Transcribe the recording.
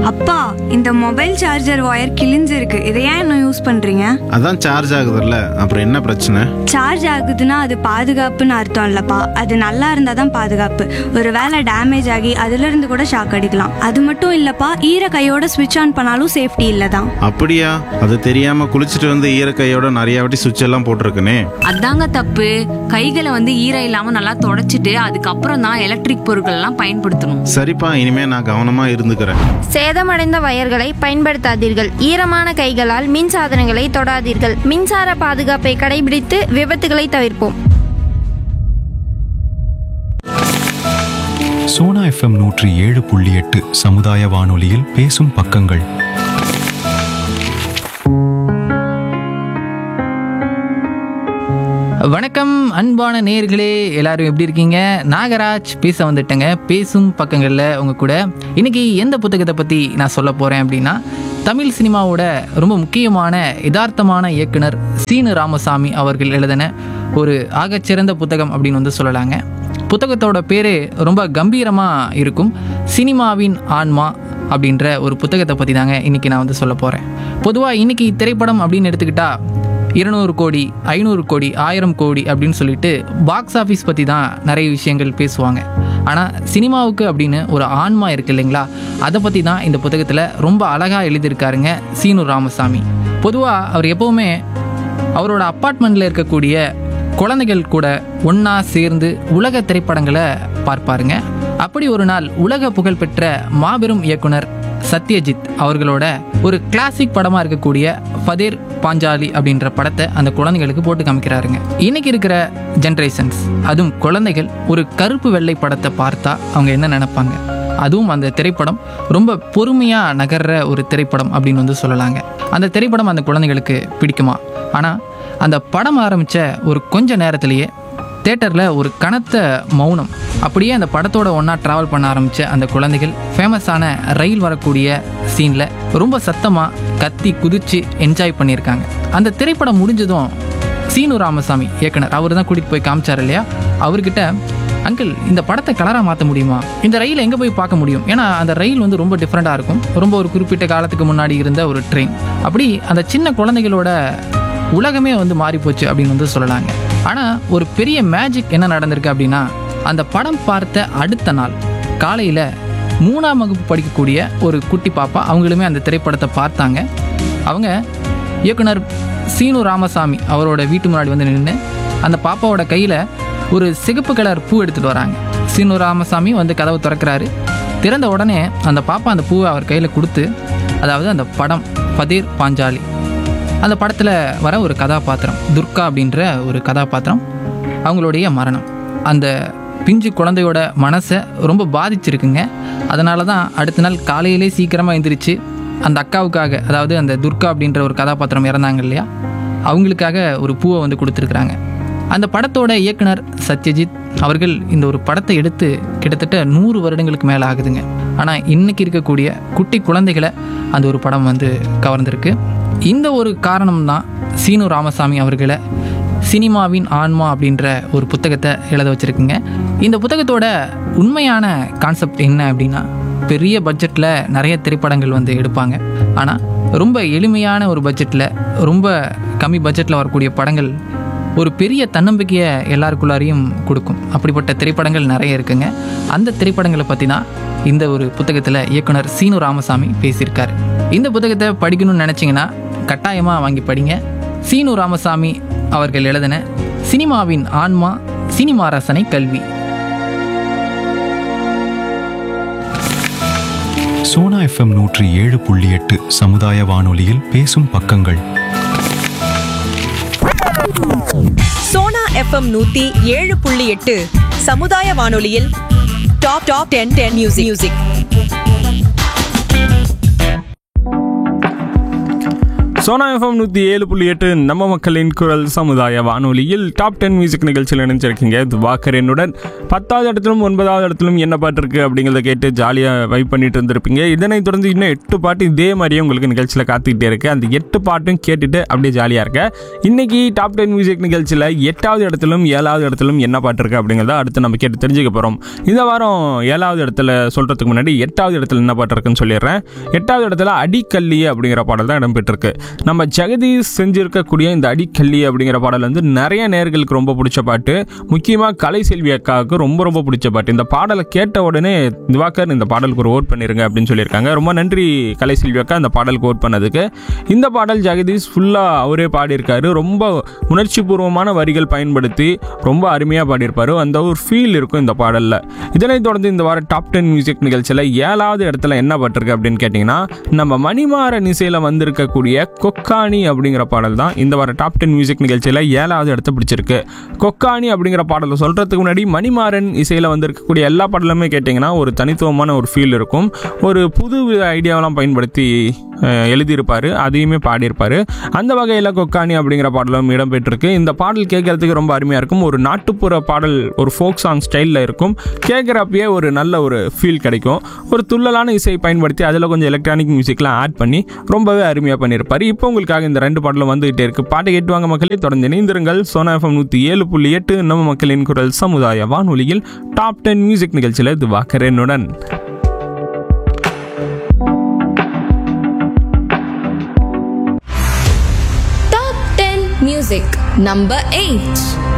அப்பா இந்த mobile charger wire கிழிஞ்சிருக்கு இதை ஏன் இன்னும் யூஸ் பண்றீங்க அதான் சார்ஜ் ஆகுதுல்ல அப்புறம் என்ன பிரச்சனை சார்ஜ் ஆகுதுன்னா அது பாதுகாப்புன்னு அர்த்தம் இல்லப்பா அது நல்லா இருந்தா தான் பாதுகாப்பு ஒருவேளை டேமேஜ் ஆகி அதுல இருந்து கூட ஷாக் அடிக்கலாம் அது மட்டும் இல்லப்பா ஈர கையோட ஸ்விட்ச் ஆன் பண்ணாலும் சேஃப்டி இல்லை தான் அப்படியா அது தெரியாம குளிச்சுட்டு வந்து ஈரக்கையோட நிறைய வாட்டி சுவிட்ச் எல்லாம் போட்டிருக்கனே அதாங்க தப்பு கைகளை வந்து ஈரம் இல்லாம நல்லா தொடச்சிட்டு அதுக்கப்புறம் தான் எலக்ட்ரிக் பொருட்கள் எல்லாம் பயன்படுத்தணும் சரிப்பா இனிமே நான் கவனமா இருந்துக்கிறேன் சேதமடைந்த வயர்களை பயன்படுத்தாதீர்கள் ஈரமான கைகளால் மின் சாதனங்களை தொடாதீர்கள் மின்சார பாதுகாப்பை கடைபிடித்து விபத்துகளை தவிர்ப்போம் சோனா எஃப்எம் நூற்றி ஏழு புள்ளி எட்டு சமுதாய வானொலியில் பேசும் பக்கங்கள் வணக்கம் அன்பான நேயர்களே எல்லாரும் எப்படி இருக்கீங்க நாகராஜ் பேச வந்துட்டேங்க பேசும் பக்கங்களில் உங்கள் கூட இன்னைக்கு எந்த புத்தகத்தை பற்றி நான் சொல்ல போகிறேன் அப்படின்னா தமிழ் சினிமாவோட ரொம்ப முக்கியமான யதார்த்தமான இயக்குனர் சீனு ராமசாமி அவர்கள் எழுதின ஒரு ஆகச்சிறந்த புத்தகம் அப்படின்னு வந்து சொல்லலாங்க புத்தகத்தோட பேர் ரொம்ப கம்பீரமாக இருக்கும் சினிமாவின் ஆன்மா அப்படின்ற ஒரு புத்தகத்தை பற்றி தாங்க இன்றைக்கி நான் வந்து சொல்ல போகிறேன் பொதுவாக இன்றைக்கி திரைப்படம் அப்படின்னு எடுத்துக்கிட்டா இருநூறு கோடி ஐநூறு கோடி ஆயிரம் கோடி அப்படின்னு சொல்லிட்டு பாக்ஸ் ஆஃபீஸ் பற்றி தான் நிறைய விஷயங்கள் பேசுவாங்க ஆனால் சினிமாவுக்கு அப்படின்னு ஒரு ஆன்மா இருக்கு இல்லைங்களா அதை பற்றி தான் இந்த புத்தகத்தில் ரொம்ப அழகாக எழுதியிருக்காருங்க சீனு ராமசாமி பொதுவாக அவர் எப்போவுமே அவரோட அப்பார்ட்மெண்ட்டில் இருக்கக்கூடிய குழந்தைகள் கூட ஒன்றா சேர்ந்து உலக திரைப்படங்களை பார்ப்பாருங்க அப்படி ஒரு நாள் உலக புகழ்பெற்ற மாபெரும் இயக்குனர் சத்யஜித் அவர்களோட ஒரு கிளாசிக் படமாக இருக்கக்கூடிய ஃபதேர் பாஞ்சாலி அப்படின்ற படத்தை அந்த குழந்தைகளுக்கு போட்டு காமிக்கிறாருங்க இன்னைக்கு இருக்கிற ஜென்ரேஷன்ஸ் அதுவும் குழந்தைகள் ஒரு கருப்பு வெள்ளை படத்தை பார்த்தா அவங்க என்ன நினைப்பாங்க அதுவும் அந்த திரைப்படம் ரொம்ப பொறுமையாக நகர்ற ஒரு திரைப்படம் அப்படின்னு வந்து சொல்லலாங்க அந்த திரைப்படம் அந்த குழந்தைகளுக்கு பிடிக்குமா ஆனால் அந்த படம் ஆரம்பித்த ஒரு கொஞ்ச நேரத்திலேயே தேட்டரில் ஒரு கனத்த மௌனம் அப்படியே அந்த படத்தோட ஒன்றா ட்ராவல் பண்ண ஆரம்பித்த அந்த குழந்தைகள் ஃபேமஸான ரயில் வரக்கூடிய சீனில் ரொம்ப சத்தமாக கத்தி குதித்து என்ஜாய் பண்ணியிருக்காங்க அந்த திரைப்படம் முடிஞ்சதும் சீனு ராமசாமி இயக்குனர் அவர் தான் கூட்டிகிட்டு போய் காமிச்சார் இல்லையா அவர்கிட்ட அங்கிள் இந்த படத்தை கலராக மாற்ற முடியுமா இந்த ரயில் எங்கே போய் பார்க்க முடியும் ஏன்னா அந்த ரயில் வந்து ரொம்ப டிஃப்ரெண்ட்டாக இருக்கும் ரொம்ப ஒரு குறிப்பிட்ட காலத்துக்கு முன்னாடி இருந்த ஒரு ட்ரெயின் அப்படி அந்த சின்ன குழந்தைகளோட உலகமே வந்து மாறி போச்சு அப்படின்னு வந்து சொல்லலாங்க ஆனால் ஒரு பெரிய மேஜிக் என்ன நடந்திருக்கு அப்படின்னா அந்த படம் பார்த்த அடுத்த நாள் காலையில் மூணாம் வகுப்பு படிக்கக்கூடிய ஒரு குட்டி பாப்பா அவங்களுமே அந்த திரைப்படத்தை பார்த்தாங்க அவங்க இயக்குனர் சீனு ராமசாமி அவரோட வீட்டு முன்னாடி வந்து நின்று அந்த பாப்பாவோட கையில் ஒரு சிகப்பு கலர் பூ எடுத்துகிட்டு வராங்க சீனு ராமசாமி வந்து கதவை திறக்கிறாரு திறந்த உடனே அந்த பாப்பா அந்த பூவை அவர் கையில் கொடுத்து அதாவது அந்த படம் ஃபதீர் பாஞ்சாலி அந்த படத்தில் வர ஒரு கதாபாத்திரம் துர்கா அப்படின்ற ஒரு கதாபாத்திரம் அவங்களுடைய மரணம் அந்த பிஞ்சு குழந்தையோட மனசை ரொம்ப பாதிச்சிருக்குங்க அதனால தான் அடுத்த நாள் காலையிலே சீக்கிரமாக எந்திரிச்சு அந்த அக்காவுக்காக அதாவது அந்த துர்கா அப்படின்ற ஒரு கதாபாத்திரம் இறந்தாங்க இல்லையா அவங்களுக்காக ஒரு பூவை வந்து கொடுத்துருக்குறாங்க அந்த படத்தோட இயக்குனர் சத்யஜித் அவர்கள் இந்த ஒரு படத்தை எடுத்து கிட்டத்தட்ட நூறு வருடங்களுக்கு மேலே ஆகுதுங்க ஆனால் இன்னைக்கு இருக்கக்கூடிய குட்டி குழந்தைகளை அந்த ஒரு படம் வந்து கவர்ந்திருக்கு இந்த ஒரு காரணம் தான் சீனு ராமசாமி அவர்களை சினிமாவின் ஆன்மா அப்படின்ற ஒரு புத்தகத்தை எழுத வச்சுருக்குங்க இந்த புத்தகத்தோட உண்மையான கான்செப்ட் என்ன அப்படின்னா பெரிய பட்ஜெட்டில் நிறைய திரைப்படங்கள் வந்து எடுப்பாங்க ஆனால் ரொம்ப எளிமையான ஒரு பட்ஜெட்டில் ரொம்ப கம்மி பட்ஜெட்டில் வரக்கூடிய படங்கள் ஒரு பெரிய தன்னம்பிக்கையை எல்லாருக்குள்ளாரையும் கொடுக்கும் அப்படிப்பட்ட திரைப்படங்கள் நிறைய இருக்குங்க அந்த திரைப்படங்களை பற்றி தான் இந்த ஒரு புத்தகத்தில் இயக்குனர் சீனு ராமசாமி பேசியிருக்காரு இந்த புத்தகத்தை படிக்கணும்னு நினச்சிங்கன்னா கட்டாயமாக வாங்கி படிங்க சீனு ராமசாமி அவர்கள் எழுதின சினிமாவின் ஆன்மா சினிமா ரசனை கல்வி சோனா எஃப்எம் நூற்றி ஏழு புள்ளி எட்டு சமுதாய வானொலியில் பேசும் பக்கங்கள் சோனா எஃப்எம் நூத்தி ஏழு புள்ளி எட்டு சமுதாய வானொலியில் top top ten ten music music Sona FM நூற்றி ஏழு புள்ளி எட்டு நம்ம மக்களின் குரல் சமுதாய வானொலியில் டாப் டென் மியூசிக் நிகழ்ச்சியில் இணைஞ்சிருக்கீங்க துவாக்கர் என்னுடன் பத்தாவது இடத்திலும் ஒன்பதாவது இடத்திலும் என்ன பாட்டு இருக்கு அப்படிங்கிறத கேட்டு ஜாலியாக வைப் பண்ணிட்டு இருந்திருப்பீங்க இதனைத் தொடர்ந்து இன்னும் எட்டு பாட்டு இதே மாதிரியே உங்களுக்கு நிகழ்ச்சியில் காத்துக்கிட்டே இருக்கு அந்த எட்டு பாட்டும் கேட்டுட்டு அப்படியே ஜாலியாக இருக்க இன்னைக்கு டாப் டென் மியூசிக் நிகழ்ச்சியில் எட்டாவது இடத்திலும் ஏழாவது இடத்திலும் என்ன பாட்டு இருக்கு அப்படிங்கிறத அடுத்து நம்ம கேட்டு தெரிஞ்சுக்க போகிறோம் இந்த வாரம் ஏழாவது இடத்துல சொல்கிறதுக்கு முன்னாடி எட்டாவது இடத்துல என்ன பாட்டு இருக்குன்னு சொல்லிடுறேன் எட்டாவது இடத்துல அடிக்கல்லி அப்படிங்கிற பாடல் தான் இடம்பெற்றிருக்கு நம்ம ஜெகதீஷ் செஞ்சிருக்கக்கூடிய இந்த அடிக்கல்லி அப்படிங்கிற பாடல் வந்து நிறைய நேர்களுக்கு ரொம்ப பிடிச்ச பாட்டு முக்கியமாக கலை செல்வி அக்காவுக்கு ரொம்ப ரொம்ப பிடிச்ச பாட்டு இந்த பாடலை கேட்ட உடனே திவாகர் இந்த பாடலுக்கு ஒரு ஓட் பண்ணிருங்க அப்படின்னு சொல்லியிருக்காங்க ரொம்ப நன்றி கலை செல்வி அக்கா இந்த பாடலுக்கு ஓட் பண்ணதுக்கு இந்த பாடல் ஜெகதீஷ் ஃபுல்லாக அவரே பாடியிருக்காரு ரொம்ப உணர்ச்சிபூர்வமான வரிகள் பயன்படுத்தி ரொம்ப அருமையாக பாடியிருப்பாரு அந்த ஒரு ஃபீல் இருக்கும் இந்த பாடலில் இதனைத் தொடர்ந்து இந்த வாரம் டாப் டென் மியூசிக் நிகழ்ச்சியில் ஏழாவது இடத்துல என்ன பட்டிருக்கு அப்படின்னு கேட்டிங்கன்னா நம்ம மணிமாறன் இசையில் வந்திருக்கக்கூடிய கொக்காணி அப்படிங்கிற பாடல் தான் இந்த வாரம் டாப் டென் மியூசிக் நிகழ்ச்சியில் ஏழாவது இடத்த பிடிச்சிருக்கு கொக்காணி அப்படிங்கிற பாடலை சொல்கிறதுக்கு முன்னாடி மணிமாறன் இசையில் வந்திருக்கக்கூடிய எல்லா பாடலுமே கேட்டிங்கன்னா ஒரு தனித்துவமான ஒரு ஃபீல் இருக்கும் ஒரு புது ஐடியாவெல்லாம் பயன்படுத்தி அஹ், எழுதியிருப்பாரு அதையுமே பாடியிருப்பாரு அந்த வகையில் கொக்காணி அப்படிங்கிற பாடலும் இடம்பெற்றிருக்கு இந்த பாடல் கேட்கறதுக்கு ரொம்ப அருமையாக இருக்கும் ஒரு நாட்டுப்புற பாடல் ஒரு ஃபோக் சாங் ஸ்டைலில் இருக்கும் கேட்குறப்பயே ஒரு நல்ல ஒரு ஃபீல் கிடைக்கும் ஒரு துள்ளலான இசை பயன்படுத்தி அதில் கொஞ்சம் எலக்ட்ரானிக் மியூசிக்லாம் ஆட் பண்ணி ரொம்பவே அருமையாக பண்ணியிருப்பாரு இப்போ உங்களுக்காக இந்த ரெண்டு பாடலும் வந்துகிட்டே இருக்கு பாட்டை கேட்டுவாங்க மக்களே தொடர்ந்து இணைந்திருங்கள் சோனா எஃப்எம் நூற்றி ஏழு புள்ளி எட்டு நம்ம மக்களின் குரல் சமுதாய வானொலியில் டாப் டென் மியூசிக் நிகழ்ச்சியில் இது வாக்கரேனுடன் Top 10 Music Number 8